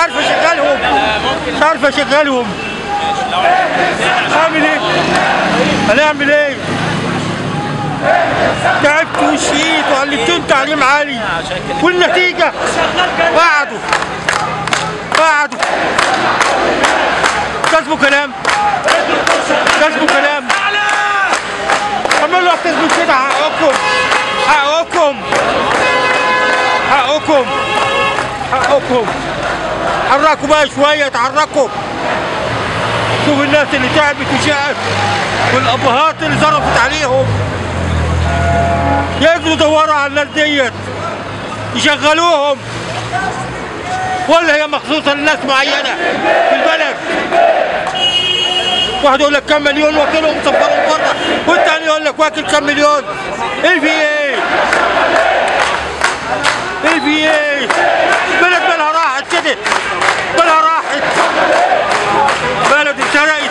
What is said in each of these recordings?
عارف اشغلهم مش عارف اشغلهم اعمل ايه هنعمل ايه تعبت وشقيت وعلمتهم تعليم عالي والنتيجة قعدوا قعدوا كسبوا كلام كسبوا كلام عملوا اكتر من كده حقكم حقكم حقكم حقكم حركوا بقى شوية اتحركوا شوف الناس اللي تعبت وشقت والابهات اللي صرفت عليهم يجروا يدوروا على الناس ديت يشغلوهم ولا هي مخصوصة لناس معينة في البلد واحد يقول لك كم مليون واكلهم مصبرهم بره والتاني يقول لك واكل كم مليون ايه في ايه؟ ايه في ايه؟ بلد مالها راحت كده مالها راحت بلد اتسرقت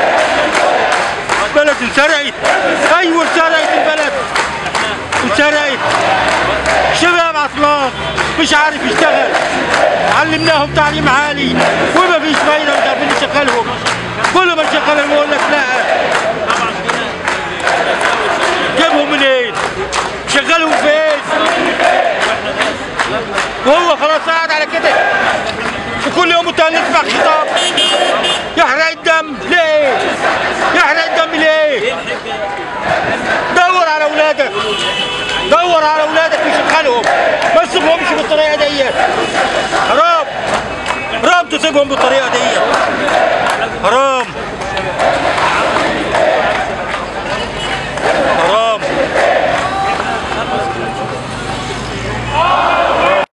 بلد اتسرقت ايوه اتسرقت البلد اتسرقت شباب عطلان مش عارف يشتغل علمناهم تعليم عالي وما فيش فايده مش عارفين نشغلهم كل ما نشغلهم يقول لك لا جيبهم منين؟ شغلهم فين؟ وهو خلاص قاعد على كده وكل يوم والتاني نسمع خطاب يحرق الدم ليه؟ يحرق الدم ليه؟ دور على اولادك دور على اولادك وشغلهم ما تسيبهمش بالطريقه دي حرام حرام تسيبهم بالطريقه دي